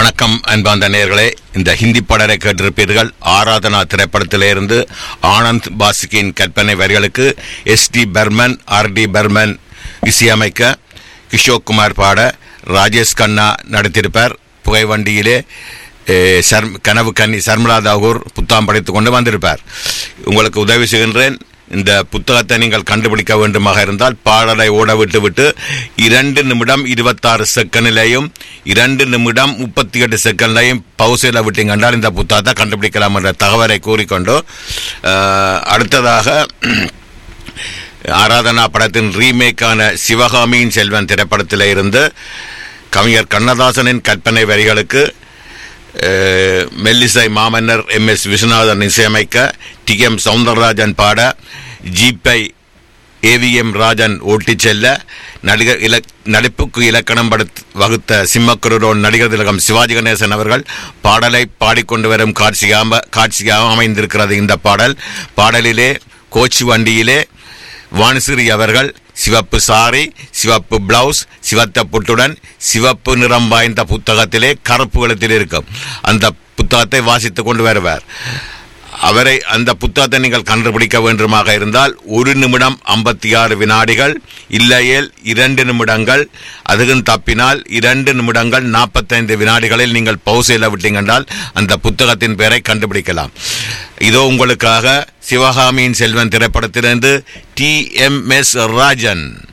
வணக்கம் அன்பார்ந்த நேயர்களே இந்த ஹிந்தி பாடலை கேட்டிருப்பீர்கள் ஆராதனா திரைப்படத்திலிருந்து ஆனந்த் பாசிக்கின் கற்பனை வரிகளுக்கு S D Burman R D Burman இசையமைக்க கிஷோர் குமார் பாட ராஜேஷ் கண்ணா நடித்திருப்பார் புகைவண்டியிலே eh, சர்ம் கனவு கன்னி சர்மலா தாகூர் புத்தாம் படைத்துக் கொண்டு வந்திருப்பார் உங்களுக்கு உதவி செய்கின்றேன் இந்த புத்தகத்தை நீங்கள் கண்டுபிடிக்க வேண்டுமாக இருந்தால் பாடலை ஓட விட்டு விட்டு இரண்டு நிமிடம் இருபத்தாறு செகண்டிலையும் இரண்டு நிமிடம் முப்பத்தி எட்டு செகண்ட்லையும் பவுசில் விட்டீங்க என்றால் இந்த புத்தகத்தை கண்டுபிடிக்கலாம் என்ற தகவலை கூறிக்கொண்டு அஹ், அடுத்ததாக ஆராதனா படத்தின் ரீமேக்கான சிவகாமியின் செல்வன் திரைப்படத்தில் இருந்து கவிஞர் கண்ணதாசனின் கற்பனை வரிகளுக்கு அஹ், மெல்லிசை மாமன்னர் எம் எஸ் விஸ்வநாதன் இசையமைக்க டி எம் சவுந்தரராஜன் பாட ஜீப்பை ஏவிஎம் ராஜன் ஓட்டிச் செல்ல நடிகர் இலக் நடிப்புக்கு இலக்கணம் படுத் வகுத்த சிம்மக்குருரோன் நடிகர் திலகம் சிவாஜி கணேசன் அவர்கள் பாடலை பாடிக்கொண்டு வரும் காட்சியாக காட்சியாக அமைந்திருக்கிறது இந்த பாடல் பாடலிலே கோச் வண்டியிலே வாணிசிறி அவர்கள் சிவப்பு சாரி சிவப்பு பிளவுஸ் சிவத்த புட்டுடன் சிவப்பு நிறம் வாய்ந்த புத்தகத்திலே கருப்பு எழுத்தில் இருக்கும் அந்த புத்தகத்தை வாசித்துக் கொண்டு வருவார் அவரை அந்த புத்தகத்தை நீங்கள் கண்டுபிடிக்க வேண்டுமாக இருந்தால் ஒரு நிமிடம் ஐம்பத்தி ஆறு வினாடிகள் இல்லையேல் இரண்டு நிமிடங்கள் அதுவும் தப்பினால் இரண்டு நிமிடங்கள் நாற்பத்தைந்து வினாடிகளில் நீங்கள் பௌசையில் விட்டீங்கன்றால் அந்த புத்தகத்தின் பெயரை கண்டுபிடிக்கலாம் இதோ உங்களுக்காக சிவகாமியின் செல்வன் திரைப்படத்திலிருந்து டி எம் எஸ் ராஜன்